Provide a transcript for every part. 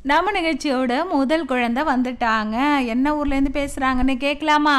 நம்ம நிகழ்ச்சியோட முதல் குழந்தை வந்துட்டாங்க என்ன ஊர்லேருந்து பேசுகிறாங்கன்னு கேட்கலாமா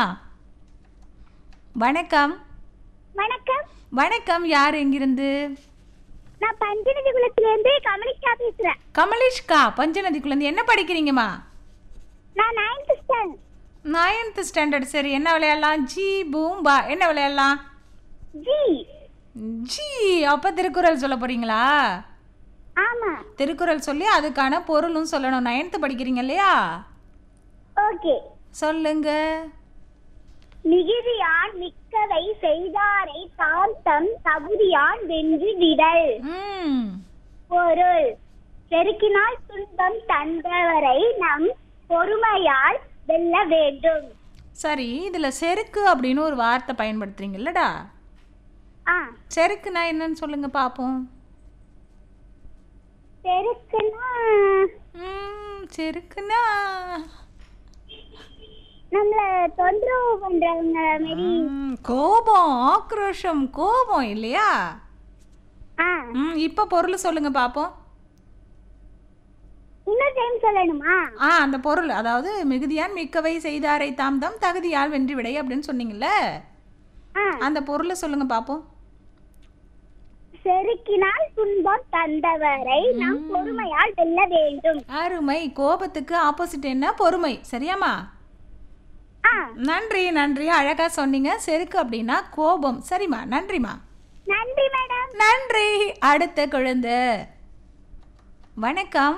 வணக்கம் வணக்கம் வணக்கம் யார் எங்கிருந்து நான் பஞ்சநதி குளத்திலிருந்து கமலிஷா பேசுறேன் கமலேஷ்கா பஞ்சநதிக்குள்ளேருந்து என்ன படிக்கிறீங்கம்மா நான் நைன்த் ஸ்டாண்டர்ட் நைன்த் ஸ்டாண்டர்ட் சரி என்ன விளையாடலாம் ஜி பூம்பா என்ன விளையாடலாம் ஜி ஜி அப்போ திருக்குறள் சொல்ல போகிறீங்களா ஆமா திருக்குறள் சொல்லி அதுக்கான பொருளும் சொல்லணும் நைன்த்து படிக்கிறீங்க இல்லையா ஓகே சொல்லுங்க மிகுதியான் மிக்கவை செய்தாரை தாம் தம் தகுதியான் வென்று விடல் ம் பொருள் செருக்கினால் துன்பம் தந்தவரை நம் பொறுமையால் வெல்ல வேண்டும் சரி இதில் செருக்கு அப்படின்னு ஒரு வார்த்தை பயன்படுத்துறீங்கல்லடா ஆ செருக்குனா என்னன்னு சொல்லுங்க பார்ப்போம் செருக்குனா ம் செருக்குனா நம்மள தொந்தரவு பண்றவங்க மாரி ம், கோபம் ஆக்ரோஷம் கோபம் இல்லையா ஆ ம் இப்போ பொருள் சொல்லுங்க பார்ப்போம் இன்னொரு டைம் சொல்லணுமா ஆ அந்த பொருள் அதாவது மிகுதியான் மிக்கவை செய்தாரை தாம் தாம் தகுதியால் வென்று விடை அப்படின்னு சொன்னீங்கல்ல ஆ அந்த பொருளை சொல்லுங்க பார்ப்போம் செருக்கினால் துன்பம் தந்தவரை நாம் பொறுமையால் வெல்ல வேண்டும் அருமை கோபத்துக்கு ஆப்போசிட் என்ன பொறுமை சரியாம்மா ஆ நன்றி நன்றி அழகா சொன்னீங்க செருக்கு அப்படின்னா கோபம் சரிம்மா நன்றிம்மா நன்றி மேடம் நன்றி அடுத்த குழந்தை வணக்கம்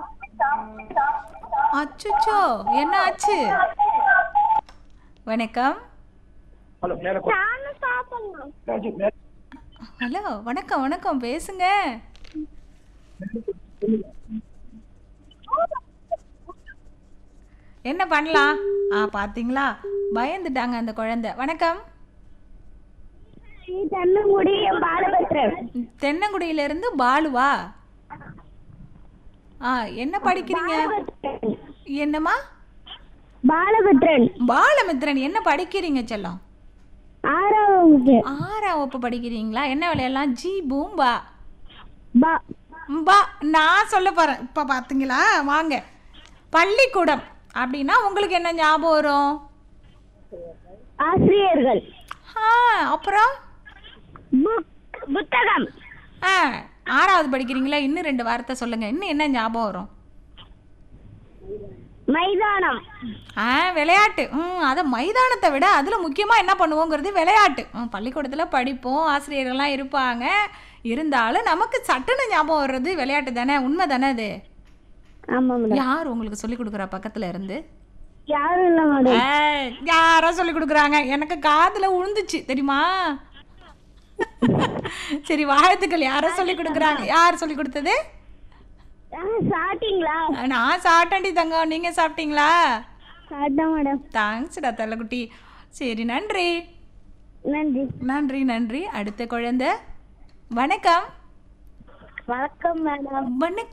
அச்சுச்சோ என்ன ஆச்சு வணக்கம் ஹலோ மேலே நானும் சாப்பிடணும் ராஜு மேலே ஹலோ வணக்கம் வணக்கம் பேசுங்க என்ன பண்ணலாம் ஆ பாத்தீங்களா பயந்துட்டாங்க அந்த குழந்தை வணக்கம் தன்னுங்குடி பாலபத்ரன் தென்னங்குடியிலிருந்து பாலுவா ஆ என்ன படிக்கிறீங்க என்னம்மா பாலபத்ரன் பாலமித்ரன் என்ன படிக்கிறீங்க செல்லம் ஆறாவது ஆறாம் வகுப்பு படிக்கிறீங்களா என்ன விளையாடலாம் ஜி பூம்பா பா பா நான் சொல்ல போகிறேன் இப்போ பார்த்தீங்களா வாங்க பள்ளிக்கூடம் அப்படின்னா உங்களுக்கு என்ன ஞாபகம் வரும் ஆசிரியர்கள் ஆ அப்புறம் புக் புத்தகம் ஆ ஆறாவது படிக்கிறீங்களா இன்னும் ரெண்டு வார்த்தை சொல்லுங்கள் இன்னும் என்ன ஞாபகம் வரும் மைதானம் ஆ விளையாட்டு ம் அதை மைதானத்தை விட அதில் முக்கியமாக என்ன பண்ணுவோங்கிறது விளையாட்டு ம் பள்ளிக்கூடத்தில் படிப்போம் ஆசிரியர்கள்லாம் இருப்பாங்க இருந்தாலும் நமக்கு சட்டுன்னு ஞாபகம் வர்றது விளையாட்டு தானே உண்மை தானே அது ஆமா மேடம் யார் உங்களுக்கு சொல்லி கொடுக்குறா பக்கத்தில் இருந்து யாரும் இல்ல மேடம் ஏய், யாரோ சொல்லி கொடுக்குறாங்க எனக்கு காதில் உழுந்துச்சு தெரியுமா சரி வாழ்த்துக்கள் யாரோ சொல்லி கொடுக்குறாங்க யார் சொல்லி கொடுத்தது சாப்பிட்டீங்களா நான் சாப்பிட்டேன்டி தங்கம் நீங்கள் சாப்பிட்டீங்களா சாப்பிட்டேன் மேடம் தேங்க்ஸ்டா தள்ளக்குட்டி சரி நன்றி நன்றி நன்றி நன்றி அடுத்த குழந்தை வணக்கம் வணக்கம் மேடம் வணக்கம்